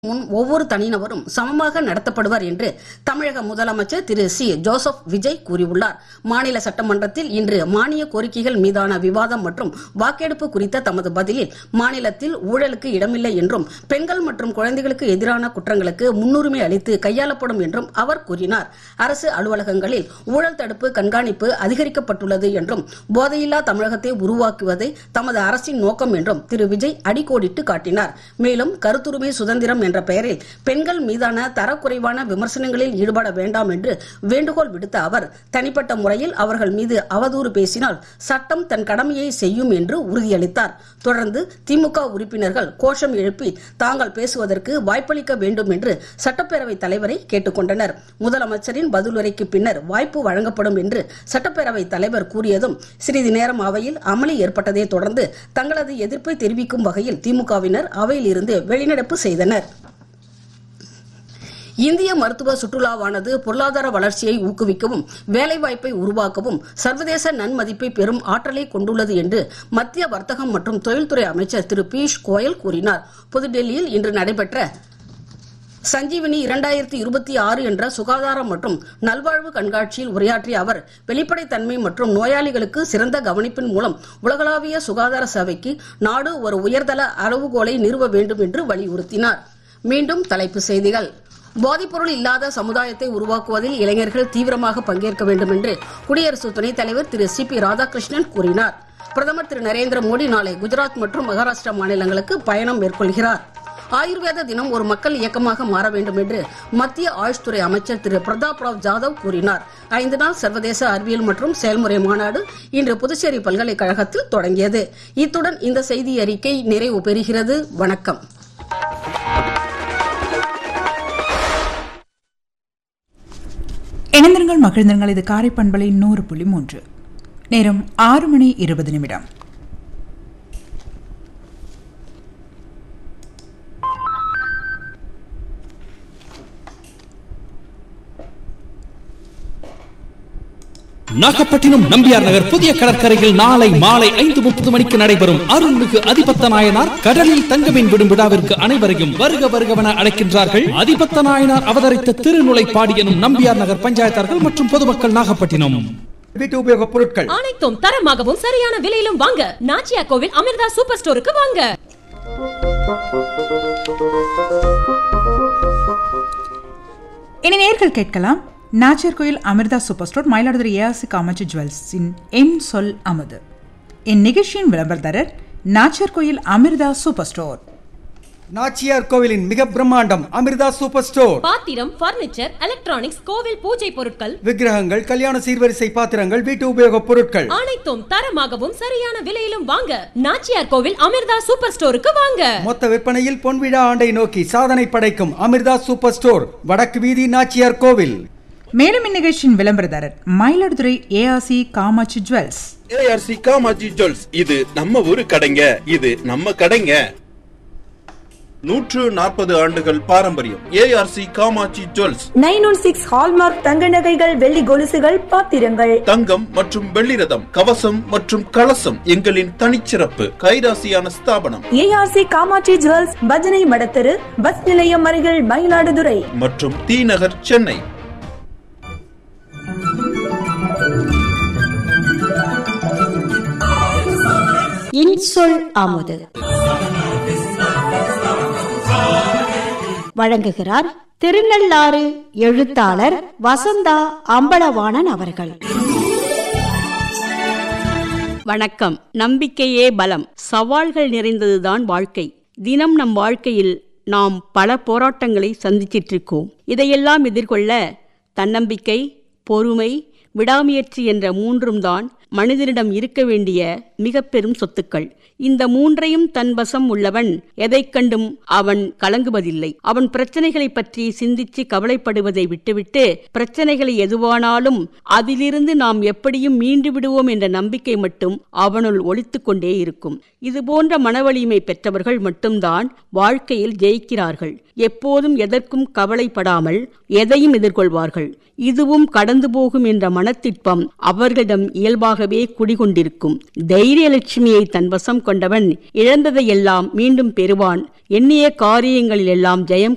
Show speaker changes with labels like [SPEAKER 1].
[SPEAKER 1] முன் ஒவ்வொரு தனிநபரும் சமமாக நடத்தப்படுவர் என்று தமிழக முதலமைச்சர் திரு சி ஜோசப் விஜய் கூறியுள்ளார் மாநில சட்டமன்றத்தில் இன்று மானிய கோரிக்கைகள் மீதான விவாதம் மற்றும் வாக்கெடுப்பு குறித்த தமது பதிலில் மாநிலத்தில் ஊழலுக்கு இடமில்லை என்றும் பெண்கள் மற்றும் குழந்தைகளுக்கு எதிரான குற்றங்களுக்கு முன்னுரிமை அளித்து கையாளப்படும் என்றும் அவர் கூறினார் அரசு அலுவலகங்களில் ஊழல் தடுப்பு கண்காணிப்பு அதிகரிக்கப்பட்டுள்ளது என்றும் போதையில்லா தமிழகத்தை உருவாக்குவதே தமது அரசின் நோக்கம் என்றும் திரு விஜய் அடிக்கோடிட்டு காட்டினார் மேலும் கருத்துரிமை சுதந்திரம் என்ற பெயரில் பெண்கள் மீதான தரக்குறைவான விமர்சனங்களில் ஈடுபட வேண்டாம் என்று வேண்டுகோள் விடுத்த அவர் தனிப்பட்ட முறையில் அவர்கள் மீது அவதூறு பேசினால் சட்டம் தன் கடமையை செய்யும் என்று உறுதியளித்தார் தொடர்ந்து திமுக உறுப்பினர்கள் கோஷம் எழுப்பி தாங்கள் பேசுவதற்கு வாய்ப்பளிக்க வேண்டும் என்று சட்டப்பேரவைத் தலைவரை கேட்டுக்கொண்டனர் முதலமைச்சரின் பதிலுரைக்கு பின்னர் வாய்ப்பு வழங்கப்படும் என்று சட்டப்பேரவைத் தலைவர் கூறியதும் சிறிது நேரம் அவையில் அமளி ஏற்பட்டதை தொடர்ந்து தங்களது எதிர்ப்பை தெரிவிக்கும் வகையில் திமுகவினர் அவையில் இருந்து வெளிநடப்பு செய்தனர் இந்திய மருத்துவ சுற்றுலாவானது பொருளாதார வளர்ச்சியை ஊக்குவிக்கவும் வேலைவாய்ப்பை உருவாக்கவும் சர்வதேச நன்மதிப்பை பெறும் ஆற்றலை கொண்டுள்ளது என்று மத்திய வர்த்தகம் மற்றும் தொழில்துறை அமைச்சர் திரு பியூஷ் கோயல் கூறினார் புதுடெல்லியில் இன்று நடைபெற்ற சஞ்சீவினி இரண்டாயிரத்தி இருபத்தி ஆறு என்ற சுகாதாரம் மற்றும் நல்வாழ்வு கண்காட்சியில் உரையாற்றிய அவர் வெளிப்படைத்தன்மை மற்றும் நோயாளிகளுக்கு சிறந்த கவனிப்பின் மூலம் உலகளாவிய சுகாதார சேவைக்கு நாடு ஒரு உயர்தள அளவுகோலை நிறுவ வேண்டும் என்று வலியுறுத்தினார் மீண்டும் தலைப்புச் செய்திகள் போதைப்பொருள் இல்லாத சமுதாயத்தை உருவாக்குவதில் இளைஞர்கள் தீவிரமாக பங்கேற்க வேண்டும் என்று குடியரசு துணைத் தலைவர் திரு சி பி ராதாகிருஷ்ணன் கூறினார் பிரதமர் திரு நரேந்திர மோடி நாளை குஜராத் மற்றும் மகாராஷ்டிரா மாநிலங்களுக்கு பயணம் மேற்கொள்கிறார் ஆயுர்வேத தினம் ஒரு மக்கள் இயக்கமாக மாற வேண்டும் என்று மத்திய ஆயுஷ் துறை அமைச்சர் திரு பிரதாப் ராவ் ஜாதவ் கூறினார் ஐந்து நாள் சர்வதேச அறிவியல் மற்றும் செயல்முறை மாநாடு இன்று புதுச்சேரி பல்கலைக்கழகத்தில் தொடங்கியது இத்துடன் இந்த செய்தி அறிக்கை நிறைவு பெறுகிறது வணக்கம்
[SPEAKER 2] இணைந்திருங்கள் மகிழ்ந்திருங்கள் இது காரை பண்பலை நூறு புள்ளி மூன்று நேரம் ஆறு மணி இருபது நிமிடம்
[SPEAKER 3] நாகப்பட்டினம் நம்பியார் நகர் புதிய கடற்கரையில் நாளை மாலை ஐந்து முப்பது மணிக்கு நடைபெறும் அருள்மிகு அதிபத்த நாயனார் கடலில் தங்கமீன் விடும் விழாவிற்கு அனைவரையும் வருக வருகவென அழைக்கின்றார்கள் அதிபத்த நாயனார் அவதரித்த திருநுழைப்பாடி எனும் நம்பியார் நகர் பஞ்சாயத்தார்கள் மற்றும் பொதுமக்கள் நாகப்பட்டினம்
[SPEAKER 4] வீட்டு உபயோகப் பொருட்கள்
[SPEAKER 5] அனைத்தும் தரமாகவும் சரியான விலையிலும் வாங்க நாச்சியா கோவில் அமிர்தா சூப்பர் ஸ்டோருக்கு வாங்க
[SPEAKER 2] இனி நேர்கள் கேட்கலாம் Nachiyar Koil Amirtha super store Mayiladuthurai ARC Kamatchi ஜுவல்ஸின் என் சொல் அமுது இந்நிகழ்ச்சியின் விளம்பரதாரர் நாச்சியார் கோயில் அமிர்தா சூப்பர் ஸ்டோர்
[SPEAKER 4] நாச்சியார் கோவிலின் மிக பிரம்மாண்டம் அமிர்தா சூப்பர் ஸ்டோர்
[SPEAKER 5] பாத்திரம் பர்னிச்சர் எலக்ட்ரானிக்ஸ் கோவில் பூஜை பொருட்கள்
[SPEAKER 4] விக்கிரகங்கள் கல்யாண சீர்வரிசை பாத்திரங்கள் வீட்டு உபயோகப் பொருட்கள்
[SPEAKER 5] அனைத்தும் தரமாகவும் சரியான விலையிலும் வாங்க நாச்சியார் கோவில் அமிர்தா சூப்பர் ஸ்டோருக்கு வாங்க
[SPEAKER 4] மொத்த விற்பனையில் பொன்விழா ஆண்டை நோக்கி சாதனை படைக்கும் அமிர்தா சூப்பர் ஸ்டோர் வடக்கு வீதி நாச்சியார் கோவில்
[SPEAKER 2] மேலும் இந்நிகழ்ச்சியின் விளம்பரதாரர் Mayiladuthurai ARC Kamatchi jewels
[SPEAKER 6] ARC Kamatchi jewels இது நம்ம ஊரு கடைங்க இது நம்ம கடைங்க நூற்று நாற்பது ஆண்டுகள் பாரம்பரியம் ARC Kamatchi jewels
[SPEAKER 7] nine one six hallmark தங்க நகைகள் வெள்ளி கொலுசுகள் பாத்திரங்கள்
[SPEAKER 6] தங்கம் மற்றும் வெள்ளி ரதம் கவசம் மற்றும் கலசம் எங்களின் தனிச்சிறப்பு கைராசியான ஸ்தாபனம்
[SPEAKER 7] ஏஆர்சி காமாட்சி ஜுவல்ஸ் பஜனை மடத்தெரு பஸ் நிலையம் அருகில் மயிலாடுதுறை
[SPEAKER 6] மற்றும் தி நகர் சென்னை
[SPEAKER 8] இன்சொல் அமுது வழங்குகிறார் திருநள்ளாறு எழுத்தாளர் வசந்தா அம்பலவாணன் அவர்கள்
[SPEAKER 9] வணக்கம் நம்பிக்கையே பலம் சவால்கள் நிறைந்ததுதான் வாழ்க்கை தினம் நம் வாழ்க்கையில் நாம் பல போராட்டங்களை சந்திச்சிட்டு இருக்கோம் இதையெல்லாம் எதிர்கொள்ள தன்னம்பிக்கை பொறுமை விடாமுயற்சி என்ற மூன்றும் தான் மனிதனிடம் இருக்க வேண்டிய மிக பெரும் சொத்துக்கள் இந்த மூன்றையும் தன் வசம் உள்ளவன் எதைக் கண்டும் அவன் கலங்குவதில்லை அவன் பிரச்சனைகளை பற்றி சிந்திச்சு கவலைப்படுவதை விட்டுவிட்டு பிரச்சனைகளை எதுவானாலும் அதிலிருந்து நாம் எப்படியும் மீண்டு விடுவோம் என்ற நம்பிக்கை மட்டும் அவனுள் ஒழித்துக் கொண்டே இருக்கும் இது போன்ற மனவலிமை பெற்றவர்கள் மட்டும்தான் வாழ்க்கையில் ஜெயிக்கிறார்கள் எப்போதும் எதற்கும் கவலைப்படாமல் எதையும் எதிர்கொள்வார்கள் இதுவும் கடந்து போகும் என்ற மனத்திட்பம் அவர்களிடம் இயல்பாகவே குடிகொண்டிருக்கும் தைரிய லட்சுமியை தன் வசம் கொண்டவன் இழந்ததையெல்லாம் மீண்டும் பெறுவான் எண்ணிய காரியங்களிலெல்லாம் ஜெயம்